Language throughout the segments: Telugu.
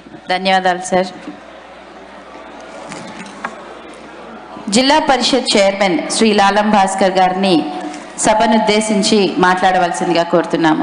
ధన్యవాదాలు సార్ జిల్లా పరిషత్ చైర్మన్ శ్రీ లాలం భాస్కర్ గారిని సభనుద్దేశించి మాట్లాడవలసిందిగా కోరుతున్నాము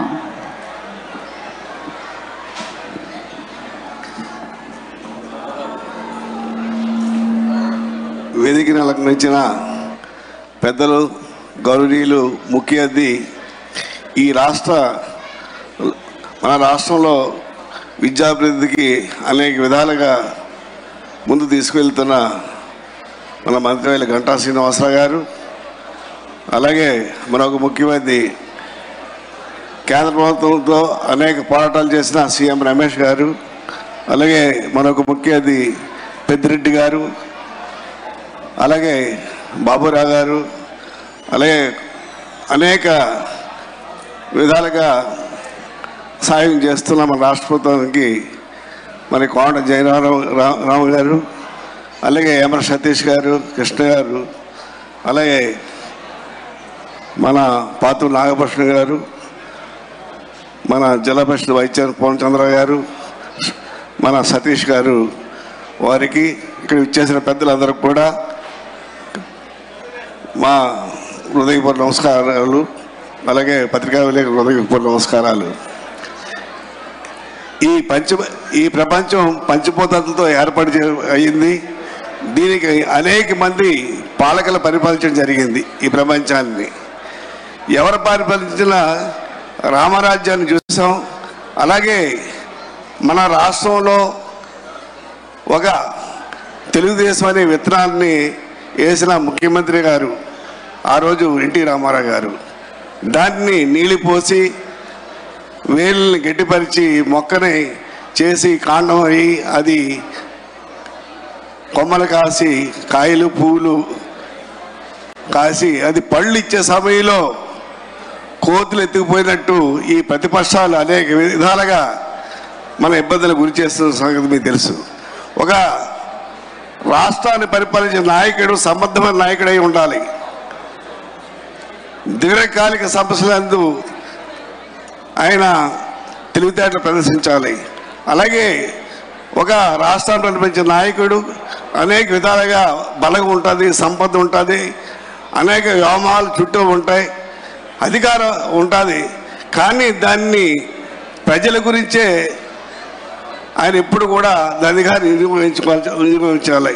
వేదికను అలంకరించిన పెద్దలు గౌరవనీయులు ముఖ్య అతిథి ఈ రాష్ట్ర మన రాష్ట్రంలో విద్యాభివృద్ధికి అనేక విధాలుగా ముందు తీసుకువెళ్తున్న మన మంత్రివేల గంటా శ్రీనివాసరావు గారు అలాగే మరొక ముఖ్యమంత్రి కేంద్ర ప్రభుత్వంతో అనేక పోరాటాలు చేసిన సీఎం రమేష్ గారు అలాగే మరొక ముఖ్య అతిథి పెద్దిరెడ్డి గారు అలాగే బాబురావు గారు అలాగే అనేక విధాలుగా సాయం చేస్తున్న మన రాష్ట్ర ప్రభుత్వానికి మరి కోట జయరామరావు రా- రాము గారు అలాగే ఎమర సతీష్ గారు కృష్ణ గారు అలాగే మన పాతు నాగభూషణ గారు మన జిల్లా పరిషత్ వైద్య పూర్ణచంద్ర గారు మన సతీష్ గారు వారికి ఇక్కడ ఇచ్చేసిన పెద్దలందరికీ కూడా మా హృదయపూర్వ నమస్కారాలు అలాగే పత్రికా విలేకరు హృదయపూర్వ నమస్కారాలు ఈ పంచ ఈ ప్రపంచం పంచభూతాలతో ఏర్పాటు చే అయ్యింది దీనికి అనేక మంది పాలకులు పరిపాలించడం జరిగింది ఈ ప్రపంచాన్ని ఎవరు పరిపాలించిన రామరాజ్యాన్ని చూసాం అలాగే మన రాష్ట్రంలో ఒక తెలుగుదేశం అనే విత్తనాన్ని వేసిన ముఖ్యమంత్రి గారు ఆ రోజు ఎన్టీ రామారావు గారు దాన్ని నీళ్ళు పోసి వేళ్ళని గట్టిపరిచి మొక్కని చేసి కాండం అయి అది కొమ్మలు కాసి కాయలు పువ్వులు కాసి అది పళ్ళు ఇచ్చే సమయంలో కోతులు ఎత్తుకుపోయినట్టు ఈ ప్రతిపక్షాలు అనేక విధాలుగా మన ఇబ్బందులు గురి చేస్తున్న సంగతి మీకు తెలుసు ఒక రాష్ట్రాన్ని పరిపాలించే నాయకుడు సమర్థమైన నాయకుడై ఉండాలి దీర్ఘకాలిక సమస్యలందు ఆయన తెలివితేటలు ప్రదర్శించాలి అలాగే ఒక రాష్ట్రాన్ని నడిపించే నాయకుడు అనేక విధాలుగా బలం ఉంటుంది సంపద ఉంటుంది అనేక వ్యోమాలు చుట్టూ ఉంటాయి అధికారం ఉంటుంది కానీ దాన్ని ప్రజల గురించే ఆయన ఎప్పుడు కూడా దాని గారు వినియోగించుకోవాలి వినియోగించాలి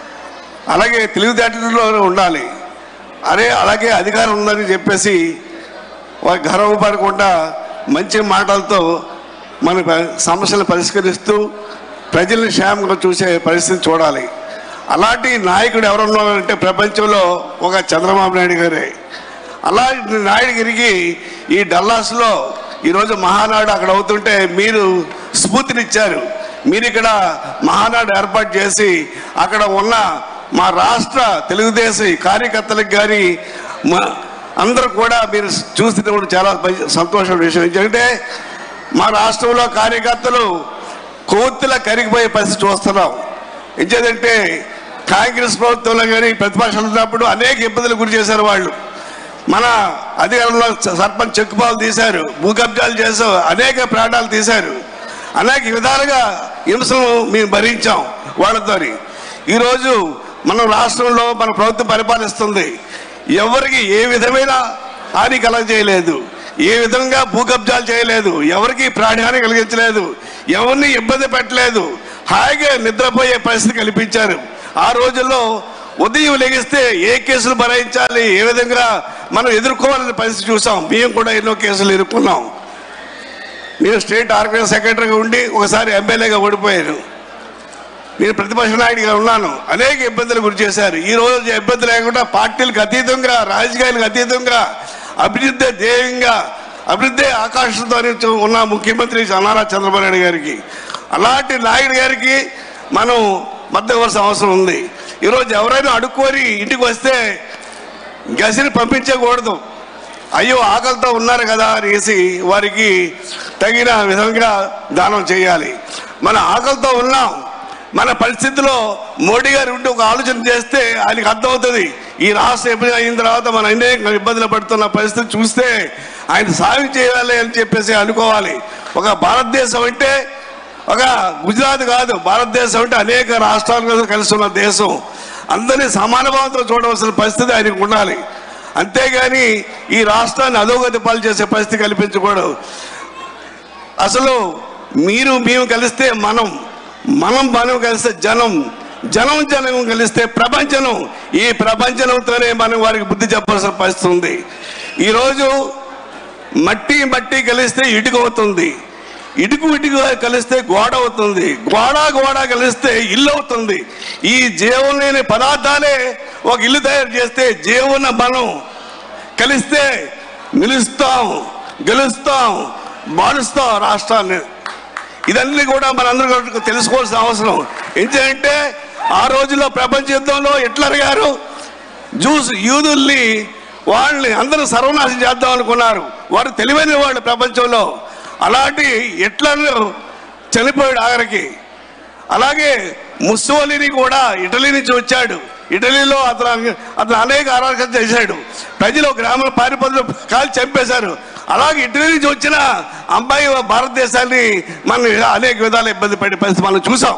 అలాగే తెలివితేటలో ఉండాలి అరే అలాగే అధికారం ఉందని చెప్పేసి వారు గర్వపడకుండా మంచి మాటలతో మన ప- సమస్యలు పరిష్కరిస్తూ ప్రజల్ని క్షేమంగా చూసే పరిస్థితి చూడాలి అలాంటి నాయకుడు ఎవరున్నారంటే ప్రపంచంలో ఒక చంద్రబాబు నాయుడు గారే అలాంటి నాయుడిగిరికి ఈ డల్లాస్లో ఈరోజు మహానాడు అక్కడ అవుతుంటే మీరు స్ఫూర్తినిచ్చారు మీరు ఇక్కడ మహానాడు ఏర్పాటు చేసి అక్కడ ఉన్న మా రాష్ట్ర తెలుగుదేశం కార్యకర్తలకు కానీ మా అందరూ కూడా మీరు చూసినప్పుడు చాలా మంచి- సంతోషమైన విషయం ఎందుకంటే మా రాష్ట్రంలో కార్యకర్తలు కోతుల కరిగిపోయే పరిస్థితి చూస్తున్నాం ఎందుకంటే కాంగ్రెస్ ప్రభుత్వంలో కానీ ప్రతిపక్షాలు ఉన్నప్పుడు అనేక ఇబ్బందులు గురి చేశారు వాళ్ళు మన అధికారంలో సర్పంచ్ చెక్కుపాలు తీశారు భూ కబ్జాలు చేశారు అనేక ప్రాణాలు తీశారు అనేక విధాలుగా హింసలు మేము భరించాం వాళ్ళతోని ఈరోజు మన రాష్ట్రంలో మన ప్రభుత్వం పరిపాలిస్తుంది ఎవరికి ఏ విధమైన హాని కలగజేయలేదు ఏ విధంగా భూ కబ్జాలు చేయలేదు ఎవరికి ప్రాణహాని కలిగించలేదు ఎవరిని ఇబ్బంది పెట్టలేదు హాయిగా నిద్రపోయే పరిస్థితి కల్పించారు ఆ రోజుల్లో ఉదయం లెగిస్తే ఏ కేసులు భరాయించాలి ఏ విధంగా మనం ఎదుర్కోవాలనే పరిస్థితి చూసాం మేము కూడా ఎన్నో కేసులు ఎదుర్కొన్నాం నేను స్టేట్ ఆర్గనైజ్ సెక్రటరీగా ఉండి ఒకసారి ఎమ్మెల్యేగా ఓడిపోయాను నేను ప్రతిపక్ష నాయుడిగా ఉన్నాను అనేక ఇబ్బందులు గురి చేశారు ఈ రోజు ఇబ్బంది లేకుండా పార్టీలకు అతీతంగా రాజకీయాలకు అతీతంగా అభివృద్ధి ధ్యేయంగా అభివృద్ధి ఆకాశంతో ఉన్న ముఖ్యమంత్రి నారా చంద్రబాబు నాయుడు గారికి అలాంటి నాయుడు గారికి మనం మద్దవలసిన అవసరం ఉంది ఈరోజు ఎవరైనా అడుక్కొని ఇంటికి వస్తే గసిని పంపించకూడదు అయ్యో ఆకలితో ఉన్నారు కదా అనేసి వారికి తగిన విధంగా దానం చేయాలి మన ఆకలితో ఉన్నాం మన పరిస్థితిలో మోడీ గారు ఉండి ఒక ఆలోచన చేస్తే ఆయనకు అర్థమవుతుంది ఈ రాష్ట్రం ఎప్పుడు అయిన తర్వాత మన అనేక ఇబ్బందులు పడుతున్న పరిస్థితి చూస్తే ఆయన సాయం చేయాలి అని చెప్పేసి అనుకోవాలి ఒక భారతదేశం అంటే ఒక గుజరాత్ కాదు భారతదేశం అంటే అనేక రాష్ట్రాలు కలిసి ఉన్న దేశం అందరినీ సమానభావంతో చూడవలసిన పరిస్థితి ఆయనకు ఉండాలి అంతేగాని ఈ రాష్ట్రాన్ని అధోగతి పాలు చేసే పరిస్థితి కల్పించకూడదు అసలు మీరు మేము కలిస్తే మనం మనం మనం కలిస్తే జనం జనం జనం కలిస్తే ప్రపంచం ఈ ప్రపంచంతోనే మనం వారికి బుద్ధి చెప్పాల్సిన పరిస్థితి ఉంది ఈరోజు మట్టి మట్టి కలిస్తే ఇటుక అవుతుంది ఇటుకు ఇటుకు కలిస్తే గోడ అవుతుంది గోడ గోడ కలిస్తే ఇల్లు అవుతుంది ఈ జీవం లేని పదార్థాలే ఒక ఇల్లు తయారు చేస్తే జీవన మనం కలిస్తే నిలుస్తాం గెలుస్తాం మారుస్తాం రాష్ట్రాన్ని ఇదన్నీ కూడా మనందరూ కూడా తెలుసుకోవాల్సిన అవసరం ఏంటంటే ఆ రోజుల్లో ప్రపంచ యుద్ధంలో హిట్లర్ గారు జూస్ యూదుల్ని వాళ్ళని అందరూ సర్వనాశం చేద్దాం అనుకున్నారు వారు తెలివైన వాళ్ళు ప్రపంచంలో అలాంటి హిట్లర్ చనిపోయాడు ఆఖరికి అలాగే ముస్సోలిని కూడా ఇటలీ నుంచి వచ్చాడు ఇటలీలో అతను అతను అనేక అరాచకాలు చేశాడు ప్రజలు గ్రామంలో పారిపోతున్న కాలు చంపేశారు అలాగే ఇటలీ నుంచి వచ్చిన అమ్మాయి భారతదేశాన్ని మనం అనేక విధాలు ఇబ్బంది పడే పరిస్థితి మనం చూసాం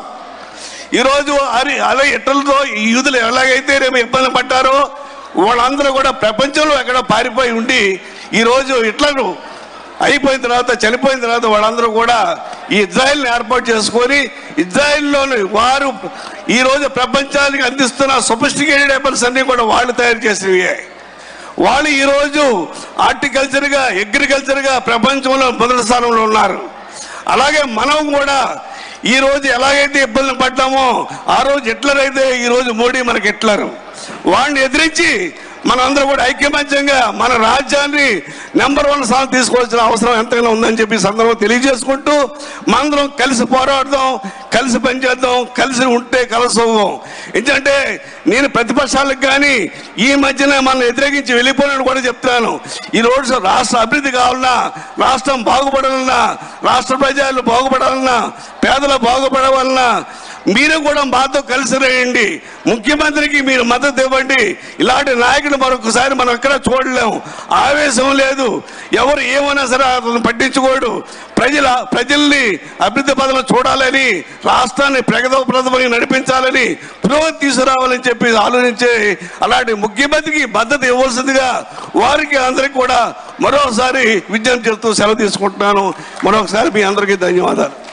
ఈరోజు అరి అలా ఇటలతో ఈ యూదులు ఎలాగైతే రేపు ఇబ్బంది పడ్డారో వాళ్ళందరూ కూడా ప్రపంచంలో ఎక్కడ పారిపోయి ఉండి ఈరోజు ఇట్లను అయిపోయిన తర్వాత చనిపోయిన తర్వాత వాళ్ళందరూ కూడా ఈ ఇజ్రాయెల్ని ఏర్పాటు చేసుకొని ఇజ్రాయెల్లోని వారు ఈరోజు ప్రపంచానికి అందిస్తున్న సొఫిస్టికేటెడ్ వెపన్స్ అన్ని కూడా వాళ్ళు తయారు చేసినవే వాళ్ళు ఈరోజు హార్టికల్చర్గా అగ్రికల్చర్గా ప్రపంచంలో మొదటి స్థానంలో ఉన్నారు అలాగే మనం కూడా ఈ రోజు ఎలాగైతే ఇబ్బందులు పడ్డామో ఆ రోజు హిట్లర్ అయితే ఈ రోజు మోడీ మనకి హిట్లర్ వాడిని ఎదిరించి మనందరూ కూడా ఐక్యమత్యంగా మన రాజ్యాన్ని నెంబర్ వన్ స్థానం తీసుకోవాల్సిన అవసరం ఎంతైనా ఉందని చెప్పి ఈ సందర్భంగా తెలియజేసుకుంటూ మనందరం కలిసి పోరాడదాం కలిసి పనిచేద్దాం కలిసి ఉంటే కలసోదాం ఎందుకంటే నేను ప్రతిపక్షాలకు కానీ ఈ మధ్యన మనం వ్యతిరేకించి వెళ్ళిపోయినని కూడా చెప్తున్నాను ఈ రోజు రాష్ట్ర అభివృద్ధి కావాలన్నా రాష్ట్రం బాగుపడాలన్నా రాష్ట్ర ప్రజలు బాగుపడాలన్నా పేదలు బాగుపడాలన్నా మీరు కూడా మాతో కలిసి రండి ముఖ్యమంత్రికి మీరు మద్దతు ఇవ్వండి ఇలాంటి నాయకుడు మరొకసారి మనం ఎక్కడ చూడలేము ఆవేశం లేదు ఎవరు ఏమైనా సరే అతను పట్టించుకోడు ప్రజల ప్రజల్ని అభివృద్ధి పదవులు చూడాలని రాష్ట్రాన్ని ప్రగతప్రదమని నడిపించాలని పురోగతి తీసుకురావాలని చెప్పి ఆలోచించే అలాంటి ముఖ్యమంత్రికి మద్దతు ఇవ్వాల్సిందిగా వారికి అందరికి కూడా మరోసారి విజ్ఞప్తి చేస్తూ సెలవు తీసుకుంటున్నాను మరొకసారి మీ అందరికీ ధన్యవాదాలు